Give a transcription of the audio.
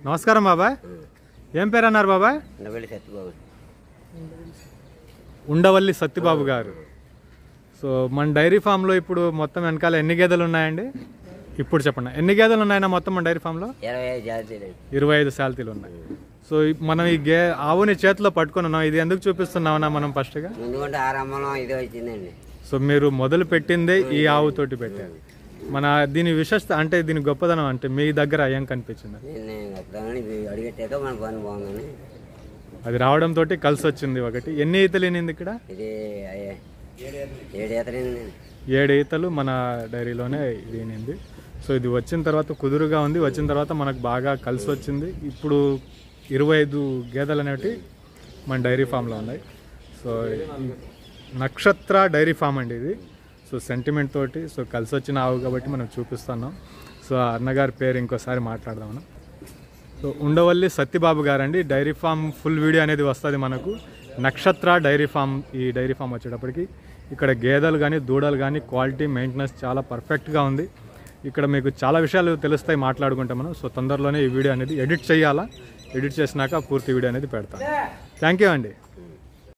నమస్కారం బాబాయ్ ఏం పేరు అన్నారు బాబాయ్ ఉండవల్లి సత్యబాబు ఉండవల్లి సత్యబాబు గారు సో మన డైరీ ఫామ్లో ఇప్పుడు మొత్తం వెనకాల ఎన్ని గేదెలు ఉన్నాయండి ఇప్పుడు చెప్పండి ఎన్ని గేదెలు ఉన్నాయన్నా మొత్తం మన డైరీ ఫామ్లో ఇరవై ఐదు జాతీయులు ఇరవై ఐదు శాలతీలు ఉన్నాయి సో ఈ- మనం ఈ గే ఆవుని చేతిలో పట్టుకొని ఉన్నాం ఇది ఎందుకు చూపిస్తున్నామన్నా మనం ఫస్ట్గా ముందుకుంటే ఆరంభంలో ఇది వచ్చిందండి సో మీరు మొదలు పెట్టిందే ఈ ఆవుతోటి పెట్టారు మన దీని విశేషత అంటే దీని గొప్పదనం అంటే మీ దగ్గర ఏం కనిపించింది నేను గొప్పదామని ఇది అడిగట్టాక మన పని బాగుందని అది రావడంతో కలిసి వచ్చింది ఒకటి ఎన్ని ఈతలు ఈనింది ఇక్కడ ఇది అయ్యే ఏడు ఎత్తలేండి ఏడు ఈతలు మన డైరీలోనే ఈనింది సో ఇది వచ్చిన తర్వాత కుదురుగా ఉంది వచ్చిన తర్వాత మనకు బాగా కలిసి వచ్చింది ఇప్పుడు ఇరవై ఐదు గేదెలు అనేవి మన డైరీ ఫామ్లో ఉన్నాయి సో ఈ నక్షత్ర డైరీ ఫామ్ అండి ఇది సో సెంటిమెంట్ తోటి సో కలిసి వచ్చిన ఆవు కాబట్టి మనం చూపిస్తున్నాం సో ఆ అన్నగారి పేరు ఇంకోసారి మాట్లాడదాం మనం సో ఉండవల్లి సత్యబాబు గారండి డైరీ ఫామ్ ఫుల్ వీడియో అనేది వస్తుంది మనకు నక్షత్ర డైరీ ఫామ్ ఈ డైరీ ఫామ్ వచ్చేటప్పటికి ఇక్కడ గేదెలు కానీ దూడలు కానీ క్వాలిటీ మెయింటెనెన్స్ చాలా పర్ఫెక్ట్గా ఉంది ఇక్కడ మీకు చాలా విషయాలు తెలుస్తాయి మాట్లాడుకుంటే మనం సో తొందరలోనే ఈ వీడియో అనేది ఎడిట్ చేయాలా ఎడిట్ చేసినాక పూర్తి వీడియో అనేది పెడతాం థ్యాంక్ యూ అండి